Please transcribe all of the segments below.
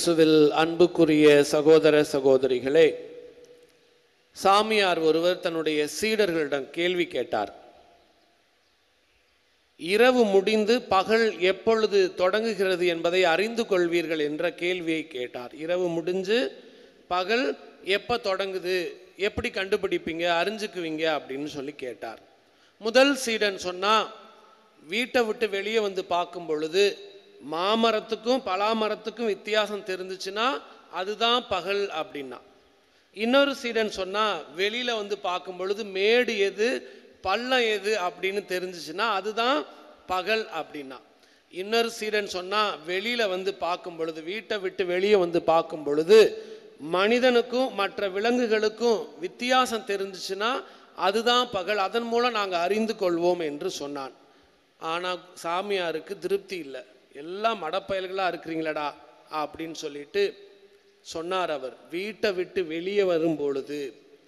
இயேசுவில் அன்புக்குரிய சகோதர சகோதரிகளே சாமியார் ஒருவர் தன்னுடைய சீடர்களிடம் கேள்வி கேட்டார் இரவு முடிந்து பகல் எப்பொழுது தொடங்குகிறது என்பதை அறிந்து கொள்வீர்கள் என்ற கேள்வியை கேட்டார் இரவு முடிஞ்சு பகல் எப்போ தொடங்குது எப்படி கண்டுபிடிப்பீங்க அறிஞ்சுக்குவீங்க அப்படின்னு சொல்லி கேட்டார் முதல் சீடன் சொன்னா வீட்டை விட்டு வெளியே வந்து பார்க்கும் பொழுது மாமரத்துக்கும் பலாமரத்துக்கும் வித்தியாசம் தெரிஞ்சுச்சுன்னா அதுதான் பகல் அப்படின்னா இன்னொரு சீடன் சொன்னா வெளியில வந்து பார்க்கும் பொழுது மேடு எது பள்ளம் எது அப்படின்னு தெரிஞ்சுச்சுன்னா அதுதான் பகல் அப்படின்னா இன்னொரு சீடன் சொன்னா வெளியில வந்து பார்க்கும் பொழுது வீட்டை விட்டு வெளியே வந்து பார்க்கும் பொழுது மனிதனுக்கும் மற்ற விலங்குகளுக்கும் வித்தியாசம் தெரிஞ்சுச்சுன்னா அதுதான் பகல் அதன் மூலம் நாங்கள் அறிந்து கொள்வோம் என்று சொன்னான் ஆனால் சாமியாருக்கு திருப்தி இல்லை எல்லாம் மடப்பயல்களாக இருக்கிறீங்களடா அப்படின்னு சொல்லிட்டு சொன்னார் அவர் வீட்டை விட்டு வெளியே வரும் பொழுது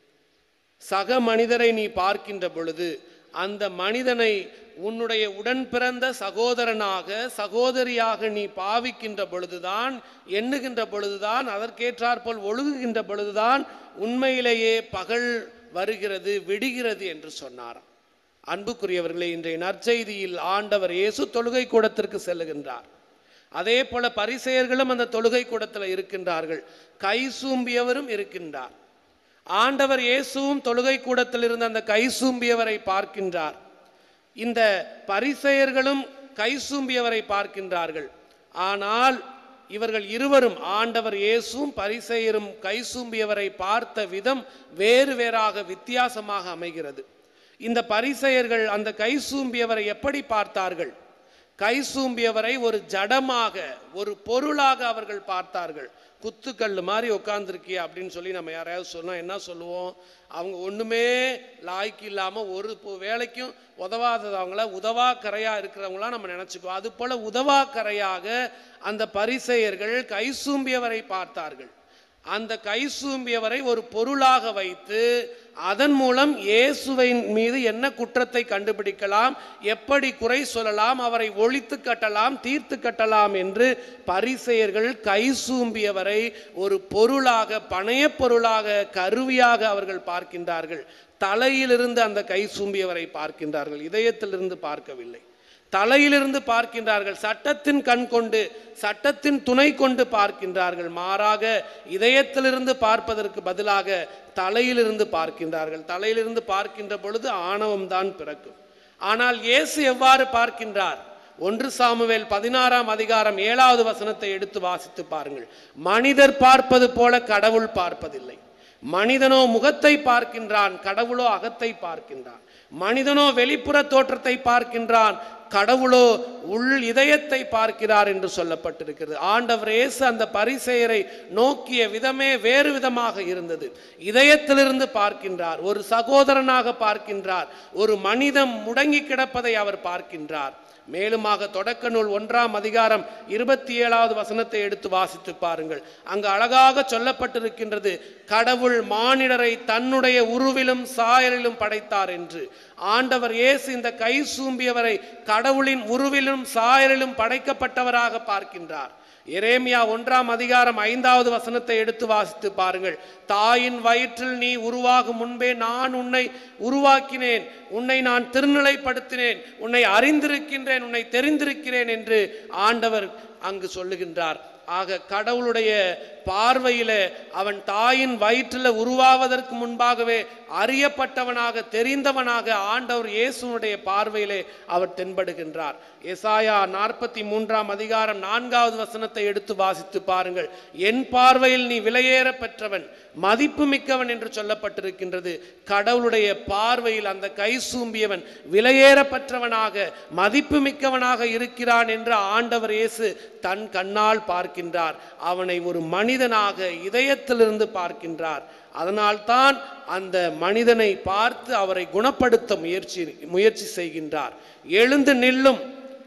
சக மனிதரை நீ பார்க்கின்ற பொழுது அந்த மனிதனை உன்னுடைய உடன் பிறந்த சகோதரனாக சகோதரியாக நீ பாவிக்கின்ற பொழுதுதான் எண்ணுகின்ற பொழுதுதான் அதற்கேற்றாற்போல் ஒழுகுகின்ற பொழுதுதான் உண்மையிலேயே பகல் வருகிறது விடுகிறது என்று சொன்னாராம் அன்புக்குரியவர்களே இன்றைய நற்செய்தியில் ஆண்டவர் இயேசு தொழுகை கூடத்திற்கு செல்லுகின்றார் அதே போல பரிசெயர்களும் அந்த தொழுகை கூடத்தில் இருக்கின்றார்கள் கை சூம்பியவரும் இருக்கின்றார் ஆண்டவர் இயேசுவும் தொழுகை கூடத்தில் இருந்த அந்த கை சூம்பியவரை பார்க்கின்றார் இந்த பரிசெயர்களும் கை சூம்பியவரை பார்க்கின்றார்கள் ஆனால் இவர்கள் இருவரும் ஆண்டவர் இயேசுவும் பரிசெயரும் கை சூம்பியவரை பார்த்த விதம் வேறு வேறாக வித்தியாசமாக அமைகிறது இந்த பரிசெயர்கள் அந்த கை சூம்பியவரை எப்படி பார்த்தார்கள் கை சூம்பியவரை ஒரு ஜடமாக ஒரு பொருளாக அவர்கள் பார்த்தார்கள் குத்துக்கல் மாதிரி உட்காந்துருக்கிய அப்படின்னு சொல்லி நம்ம யாரையாவது சொன்னால் என்ன சொல்லுவோம் அவங்க ஒன்றுமே லாய்க்கு இல்லாமல் ஒரு பொ- வேலைக்கும் உதவாதவங்கள உதவா கரையாக இருக்கிறவங்களாம் நம்ம நினச்சிக்குவோம் அது போல உதவா கரையாக அந்த பரிசெயர்கள் கை சூம்பியவரை பார்த்தார்கள் அந்த கை சூம்பியவரை ஒரு பொருளாக வைத்து அதன் மூலம் இயேசுவின் மீது என்ன குற்றத்தை கண்டுபிடிக்கலாம் எப்படி குறை சொல்லலாம் அவரை ஒழித்து கட்டலாம் தீர்த்து கட்டலாம் என்று பரிசெயர்கள் கை சூம்பியவரை ஒரு பொருளாக பணையப் பொருளாக கருவியாக அவர்கள் பார்க்கின்றார்கள் தலையிலிருந்து அந்த கை சூம்பியவரை பார்க்கின்றார்கள் இதயத்திலிருந்து பார்க்கவில்லை தலையிலிருந்து பார்க்கின்றார்கள் சட்டத்தின் கண் கொண்டு சட்டத்தின் துணை கொண்டு பார்க்கின்றார்கள் மாறாக இதயத்திலிருந்து பார்ப்பதற்கு பதிலாக தலையிலிருந்து பார்க்கின்றார்கள் தலையிலிருந்து பார்க்கின்ற பொழுது ஆணவம் தான் பிறக்கும் ஆனால் இயேசு எவ்வாறு பார்க்கின்றார் ஒன்று சாமுவேல் பதினாறாம் அதிகாரம் ஏழாவது வசனத்தை எடுத்து வாசித்து பாருங்கள் மனிதர் பார்ப்பது போல கடவுள் பார்ப்பதில்லை மனிதனோ முகத்தை பார்க்கின்றான் கடவுளோ அகத்தை பார்க்கின்றான் மனிதனோ வெளிப்புற தோற்றத்தை பார்க்கின்றான் கடவுளோ உள் இதயத்தை பார்க்கிறார் என்று சொல்லப்பட்டிருக்கிறது ஆண்டவர் இயேசு அந்த பரிசெயரை நோக்கிய விதமே வேறு விதமாக இருந்தது இதயத்திலிருந்து பார்க்கின்றார் ஒரு சகோதரனாக பார்க்கின்றார் ஒரு மனிதம் முடங்கி கிடப்பதை அவர் பார்க்கின்றார் மேலுமாக தொடக்க நூல் ஒன்றாம் அதிகாரம் இருபத்தி ஏழாவது வசனத்தை எடுத்து வாசித்து பாருங்கள் அங்கு அழகாக சொல்லப்பட்டிருக்கின்றது கடவுள் மானிடரை தன்னுடைய உருவிலும் சாயலிலும் படைத்தார் என்று ஆண்டவர் இயேசு இந்த கை சூம்பியவரை கடவுளின் உருவிலும் சாயலிலும் படைக்கப்பட்டவராக பார்க்கின்றார் எரேமியா ஒன்றாம் அதிகாரம் ஐந்தாவது வசனத்தை எடுத்து வாசித்து பாருங்கள் தாயின் வயிற்றில் நீ உருவாகும் முன்பே நான் உன்னை உருவாக்கினேன் உன்னை நான் திருநிலைப்படுத்தினேன் உன்னை அறிந்திருக்கின்றேன் உன்னை தெரிந்திருக்கிறேன் என்று ஆண்டவர் அங்கு சொல்லுகின்றார் ஆக கடவுளுடைய பார்வையில அவன் தாயின் வயிற்றில் உருவாவதற்கு முன்பாகவே அறியப்பட்டவனாக தெரிந்தவனாக ஆண்டவர் இயேசுனுடைய பார்வையிலே அவர் தென்படுகின்றார் எசாயா நாற்பத்தி மூன்றாம் அதிகாரம் நான்காவது வசனத்தை எடுத்து வாசித்து பாருங்கள் என் பார்வையில் நீ விலையேற பெற்றவன் மதிப்பு மிக்கவன் என்று சொல்லப்பட்டிருக்கின்றது கடவுளுடைய பார்வையில் அந்த கை சூம்பியவன் விலையேற பெற்றவனாக மதிப்பு மிக்கவனாக இருக்கிறான் என்று ஆண்டவர் இயேசு தன் கண்ணால் பார்க்கின்றார் அவனை ஒரு மனிதனாக இதயத்திலிருந்து பார்க்கின்றார் அதனால்தான் அந்த மனிதனை பார்த்து அவரை குணப்படுத்த முயற்சி முயற்சி செய்கின்றார் எழுந்து நில்லும்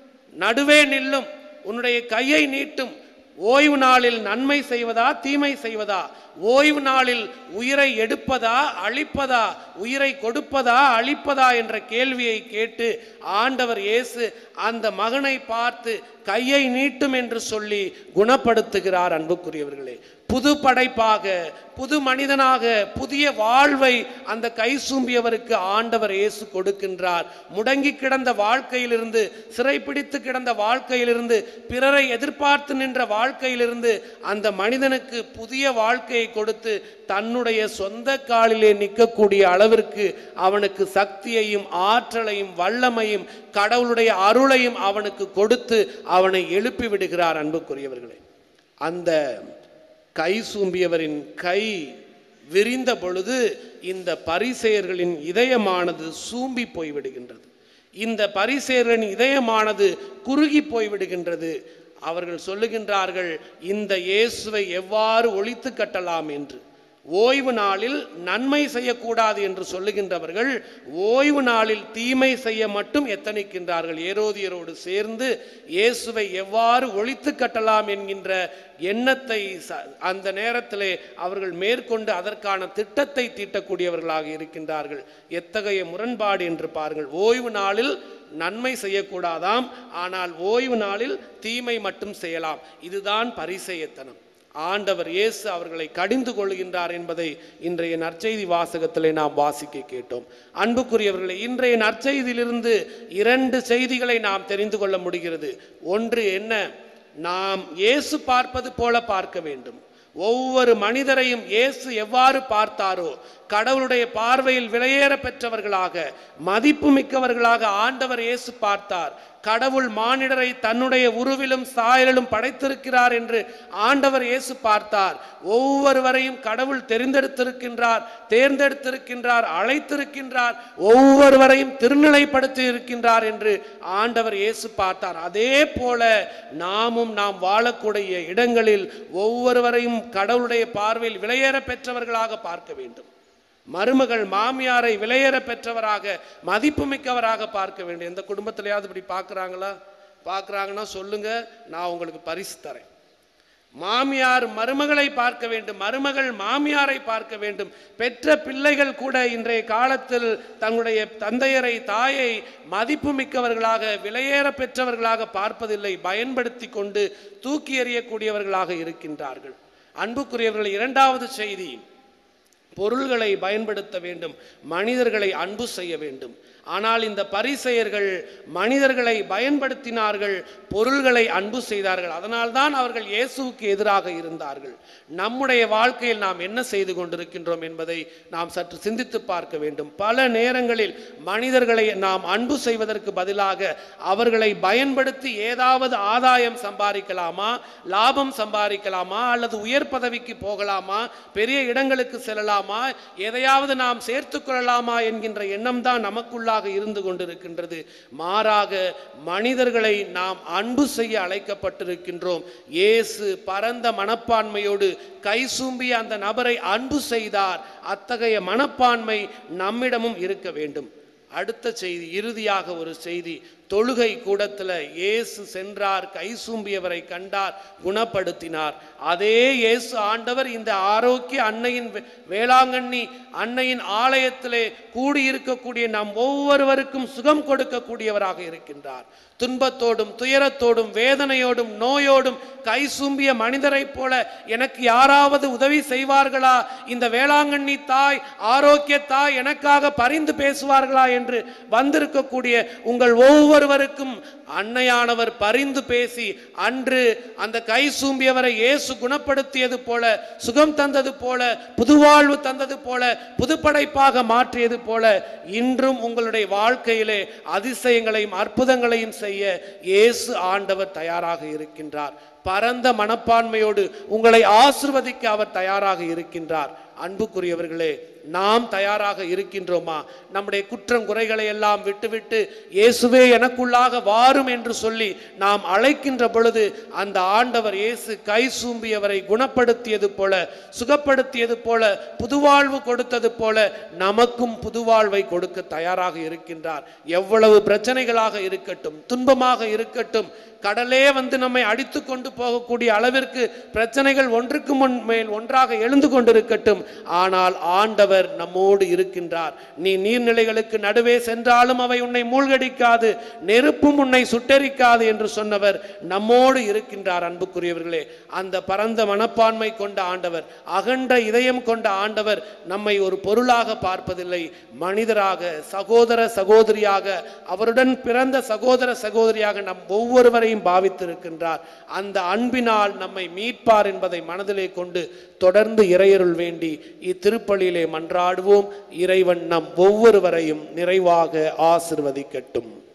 நடுவே நில்லும் உன்னுடைய கையை நீட்டும் ஓய்வு நாளில் நன்மை செய்வதா தீமை செய்வதா ஓய்வு நாளில் உயிரை எடுப்பதா அழிப்பதா உயிரை கொடுப்பதா அழிப்பதா என்ற கேள்வியை கேட்டு ஆண்டவர் இயேசு அந்த மகனை பார்த்து கையை நீட்டும் என்று சொல்லி குணப்படுத்துகிறார் அன்புக்குரியவர்களே புது படைப்பாக புது மனிதனாக புதிய வாழ்வை அந்த கை சூம்பியவருக்கு ஆண்டவர் இயேசு கொடுக்கின்றார் முடங்கி கிடந்த வாழ்க்கையிலிருந்து சிறைப்பிடித்து கிடந்த வாழ்க்கையிலிருந்து பிறரை எதிர்பார்த்து நின்ற வாழ்க்கையிலிருந்து அந்த மனிதனுக்கு புதிய வாழ்க்கையை கொடுத்து தன்னுடைய சொந்த காலிலே நிற்கக்கூடிய அளவிற்கு அவனுக்கு சக்தியையும் ஆற்றலையும் வல்லமையும் கடவுளுடைய அருளையும் அவனுக்கு கொடுத்து அவனை எழுப்பி விடுகிறார் அன்புக்குரியவர்களே அந்த கை சூம்பியவரின் கை விரிந்த பொழுது இந்த பரிசெயர்களின் இதயமானது சூம்பி போய்விடுகின்றது இந்த பரிசெயர்களின் இதயமானது குறுகி போய்விடுகின்றது அவர்கள் சொல்லுகின்றார்கள் இந்த இயேசுவை எவ்வாறு ஒழித்து கட்டலாம் என்று ஓய்வு நாளில் நன்மை செய்யக்கூடாது என்று சொல்லுகின்றவர்கள் ஓய்வு நாளில் தீமை செய்ய மட்டும் எத்தனிக்கின்றார்கள் ஏரோதியரோடு சேர்ந்து இயேசுவை எவ்வாறு ஒழித்து கட்டலாம் என்கின்ற எண்ணத்தை ச- அந்த நேரத்திலே அவர்கள் மேற்கொண்டு அதற்கான திட்டத்தை தீட்டக்கூடியவர்களாக இருக்கின்றார்கள் எத்தகைய முரண்பாடு என்று பாருங்கள் ஓய்வு நாளில் நன்மை செய்யக்கூடாதாம் ஆனால் ஓய்வு நாளில் தீமை மட்டும் செய்யலாம் இதுதான் பரிசெயத்தனம் ஆண்டவர் இயேசு அவர்களை கடிந்து கொள்கின்றார் என்பதை இன்றைய நற்செய்தி வாசகத்திலே நாம் வாசிக்க கேட்டோம் அன்புக்குரியவர்களே இன்றைய நற்செய்தியிலிருந்து இரண்டு செய்திகளை நாம் தெரிந்து கொள்ள முடிகிறது ஒன்று என்ன நாம் இயேசு பார்ப்பது போல பார்க்க வேண்டும் ஒவ்வொரு மனிதரையும் இயேசு எவ்வாறு பார்த்தாரோ கடவுளுடைய பார்வையில் விலையேற பெற்றவர்களாக மதிப்பு மிக்கவர்களாக ஆண்டவர் இயேசு பார்த்தார் கடவுள் மானிடரை தன்னுடைய உருவிலும் சாயலிலும் படைத்திருக்கிறார் என்று ஆண்டவர் இயேசு பார்த்தார் ஒவ்வொருவரையும் கடவுள் தெரிந்தெடுத்திருக்கின்றார் தேர்ந்தெடுத்திருக்கின்றார் அழைத்திருக்கின்றார் ஒவ்வொருவரையும் திருநிலைப்படுத்தி இருக்கின்றார் என்று ஆண்டவர் இயேசு பார்த்தார் அதே போல நாமும் நாம் வாழக்கூடிய இடங்களில் ஒவ்வொருவரையும் கடவுளுடைய பார்வையில் விலையேற பெற்றவர்களாக பார்க்க வேண்டும் மருமகள் மாமியாரை விலையேற பெற்றவராக மதிப்புமிக்கவராக பார்க்க வேண்டும் எந்த குடும்பத்திலையாவது இப்படி பார்க்குறாங்களா பார்க்குறாங்கன்னா சொல்லுங்க நான் உங்களுக்கு பரிசு தரேன் மாமியார் மருமகளை பார்க்க வேண்டும் மருமகள் மாமியாரை பார்க்க வேண்டும் பெற்ற பிள்ளைகள் கூட இன்றைய காலத்தில் தங்களுடைய தந்தையரை தாயை மதிப்புமிக்கவர்களாக விலையேற பெற்றவர்களாக பார்ப்பதில்லை பயன்படுத்தி கொண்டு தூக்கி எறியக்கூடியவர்களாக இருக்கின்றார்கள் அன்புக்குரியவர்கள் இரண்டாவது செய்தி பொருள்களை பயன்படுத்த வேண்டும் மனிதர்களை அன்பு செய்ய வேண்டும் ஆனால் இந்த பரிசெயர்கள் மனிதர்களை பயன்படுத்தினார்கள் பொருள்களை அன்பு செய்தார்கள் அதனால்தான் அவர்கள் இயேசுவுக்கு எதிராக இருந்தார்கள் நம்முடைய வாழ்க்கையில் நாம் என்ன செய்து கொண்டிருக்கின்றோம் என்பதை நாம் சற்று சிந்தித்து பார்க்க வேண்டும் பல நேரங்களில் மனிதர்களை நாம் அன்பு செய்வதற்கு பதிலாக அவர்களை பயன்படுத்தி ஏதாவது ஆதாயம் சம்பாதிக்கலாமா லாபம் சம்பாதிக்கலாமா அல்லது உயர் பதவிக்கு போகலாமா பெரிய இடங்களுக்கு செல்லலாமா எதையாவது நாம் சேர்த்து கொள்ளலாமா என்கின்ற எண்ணம் தான் நமக்குள்ளாக இருந்து கொண்டிருக்கின்றது மாறாக மனிதர்களை நாம் அன்பு செய்ய அழைக்கப்பட்டிருக்கின்றோம் இயேசு பரந்த மனப்பான்மையோடு கை சூம்பிய அந்த நபரை அன்பு செய்தார் அத்தகைய மனப்பான்மை நம்மிடமும் இருக்க வேண்டும் அடுத்த செய்தி இறுதியாக ஒரு செய்தி தொழுகை கூடத்தில் இயேசு சென்றார் கை சூம்பியவரை கண்டார் குணப்படுத்தினார் அதே இயேசு ஆண்டவர் இந்த ஆரோக்கிய அன்னையின் வே- வேளாங்கண்ணி அன்னையின் ஆலயத்திலே கூடியிருக்கக்கூடிய நம் ஒவ்வொருவருக்கும் சுகம் கொடுக்கக்கூடியவராக இருக்கின்றார் துன்பத்தோடும் துயரத்தோடும் வேதனையோடும் நோயோடும் கை சூம்பிய மனிதரைப் போல எனக்கு யாராவது உதவி செய்வார்களா இந்த வேளாங்கண்ணி தாய் ஆரோக்கிய தாய் எனக்காக பரிந்து பேசுவார்களா என்று வந்திருக்கக்கூடிய உங்கள் ஒவ்வொருவருக்கும் அன்னையானவர் பரிந்து பேசி அன்று அந்த கை சூம்பியவரை இயேசு குணப்படுத்தியது போல சுகம் தந்தது போல புதுவாழ்வு தந்தது போல புதுப்படைப்பாக மாற்றியது போல இன்றும் உங்களுடைய வாழ்க்கையிலே அதிசயங்களையும் அற்புதங்களையும் செய்ய இயேசு ஆண்டவர் தயாராக இருக்கின்றார் பரந்த மனப்பான்மையோடு உங்களை ஆசிர்வதிக்க அவர் தயாராக இருக்கின்றார் அன்புக்குரியவர்களே நாம் தயாராக இருக்கின்றோமா நம்முடைய குற்றம் குறைகளை எல்லாம் விட்டுவிட்டு இயேசுவே எனக்குள்ளாக வாரும் என்று சொல்லி நாம் அழைக்கின்ற பொழுது அந்த ஆண்டவர் இயேசு கை சூம்பியவரை குணப்படுத்தியது போல சுகப்படுத்தியது போல புதுவாழ்வு கொடுத்தது போல நமக்கும் புதுவாழ்வை கொடுக்க தயாராக இருக்கின்றார் எவ்வளவு பிரச்சனைகளாக இருக்கட்டும் துன்பமாக இருக்கட்டும் கடலே வந்து நம்மை அடித்து கொண்டு போகக்கூடிய அளவிற்கு பிரச்சனைகள் ஒன்றுக்கு முன் மேல் ஒன்றாக எழுந்து கொண்டிருக்கட்டும் ஆனால் ஆண்டவர் நம்மோடு இருக்கின்றார் நீ நீர்நிலைகளுக்கு நடுவே சென்றாலும் அவை உன்னை மூழ்கடிக்காது நெருப்பும் உன்னை சுட்டெரிக்காது என்று சொன்னவர் நம்மோடு இருக்கின்றார் அன்புக்குரியவர்களே அந்த பரந்த மனப்பான்மை கொண்ட ஆண்டவர் அகன்ற இதயம் கொண்ட ஆண்டவர் நம்மை ஒரு பொருளாக பார்ப்பதில்லை மனிதராக சகோதர சகோதரியாக அவருடன் பிறந்த சகோதர சகோதரியாக நம் ஒவ்வொருவரையும் பாவித்திருக்கின்றார் அந்த அன்பினால் நம்மை மீட்பார் என்பதை மனதிலே கொண்டு தொடர்ந்து இறையருள் வேண்டி இத்திருப்பலியிலே மன்றாடுவோம் இறைவன் நம் ஒவ்வொருவரையும் நிறைவாக ஆசிர்வதிக்கட்டும்